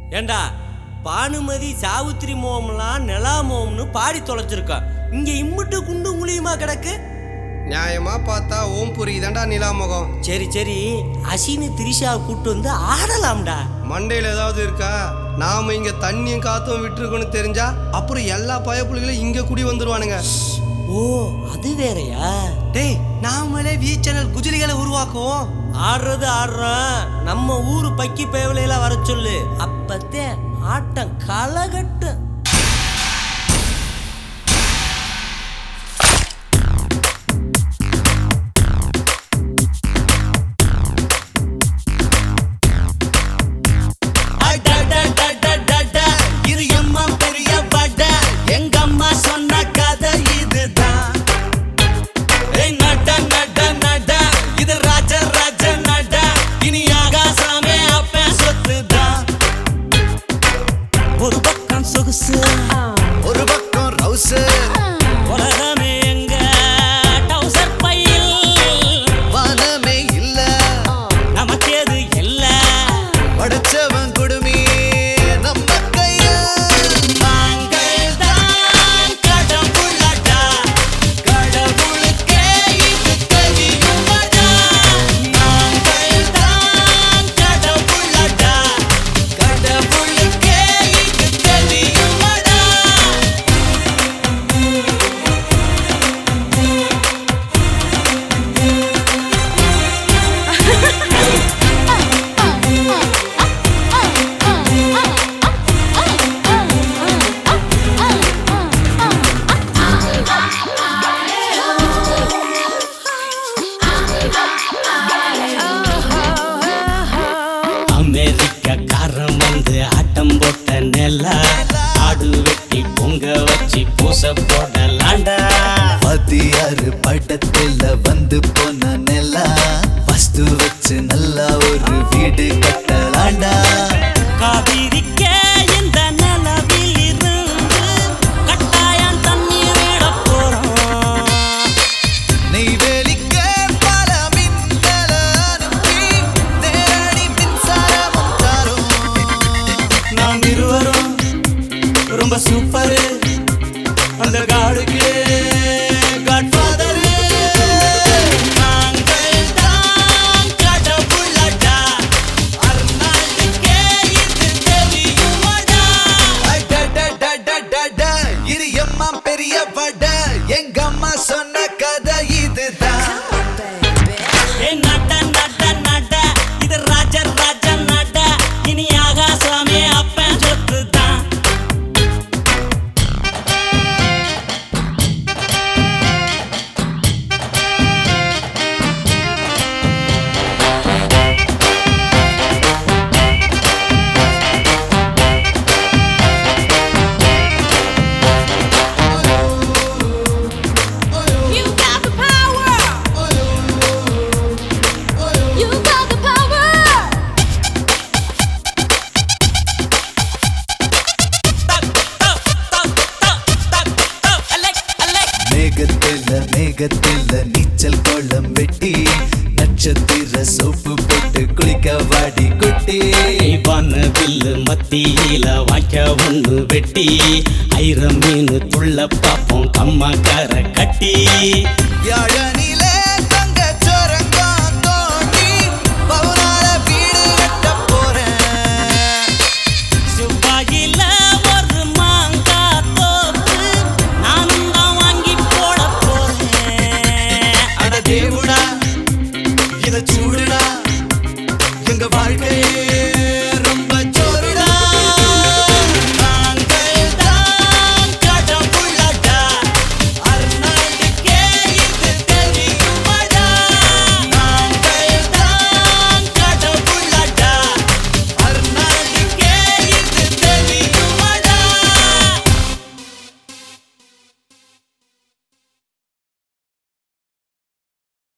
ஏண்டா பானுமதி சாவித்திரி மோம்லாம் நிலா மோம்னு பாடி தொலைச்சிருக்கான் இங்க இம்முட்டு குண்டு குழியுமா கிடக்கு நியாயமா பார்த்தா ஓம்புரி தான்டா நிலாமுகம் சரி சரி அசினு திரிஷா கூட்டு வந்து ஆடலாம்டா மண்டையில் ஏதாவது இருக்கா நாம இங்க தண்ணியும் காத்தும் விட்டுருக்கோன்னு தெரிஞ்சா அப்புறம் எல்லா பயப்புலிகளும் இங்க குடி வந்துருவானுங்க ஓ அது வேறயா டேய் நாமளே வி சேனல் குஜிலிகளை உருவாக்குவோம் ஆடுறது ஆடுறோம் நம்ம ஊரு பக்கி பேவலையில வர சொல்லு அப்பத்தே ஆட்டம் களகட்டு இது எம்மா பெரிய வட எங்க அம்மா சொன்ன கதை இதுதான் ஏய் நட நட நட இது ராஜ ராஜ நட இனி ஆகாசாமே அப்ப சொத்துதான் ஒரு பக்கம் சொகுசு ஒரு பக்கம் ரவுசு உலகமே எங்க டவுசர் பையில் வானமே இல்ல நமக்கேது இல்ல படைச்சவன் குடுமி நம்ம கைய நாங்கள் தான் கடவுளடா கடவுளுக்கே இது தெரியுமடா நாங்கள் தான் கடவுளடா கடவுளுக்கே இது தெரியுமடா அமெரிக்க காரம் வந்து ஆட்டம் போட்ட நெல்லா ஆடு வெட்டி பொங்க வச்சு பூச போடலாண்டா மதியாறு படத்துல வந்து போன நிலா வஸ்து வச்சு நல்லா ஒரு வீடு கட்டலாண்டா காவிரிக்க இந்த நிலவில் இருந்து கட்டாயம் தண்ணி விட போறோம் நெய்வேலிக்க பல மின்னல அனுப்பி நேரடி மின்சாரமும் தரும் நாம் இருவரும் ரொம்ப சூப்பரு அந்த காடுக்கு காட்ஃபாதரு நாங்கள் தான் கடவுளடா அர்னால்டுக்கே இது தெரியுமடா அடடடடடட, இது எம்மா பெரிய வட எங்க அம்மா சொன்ன கதை இதுதான் ஏ நட நட நட இது ராஜ ராஜ நட இனி ஆகாசாமே அப்பன் சொத்து தான் You got the power. You got the power. மேகத்தில மேகத்தில நீச்சல் கோலம் வெட்டி நட்சத்திர சோப்பு போட்டு குளிக்க வாடி குட்டி வில்லு மத்தியில வாய்க்க ஒண்ணு வெட்டி ஐர மீன் துள்ள பாப்போம் கம்மக்கார கட்டி யாழனிலே தங்க சுரங்கம் தோண்டி பவுனால வீடு கட்ட போறேன் செவ்வாயில ஒரு மாங்கா தோப்பு நானும் தான் வாங்கி போட போறேன் அட தேவுடா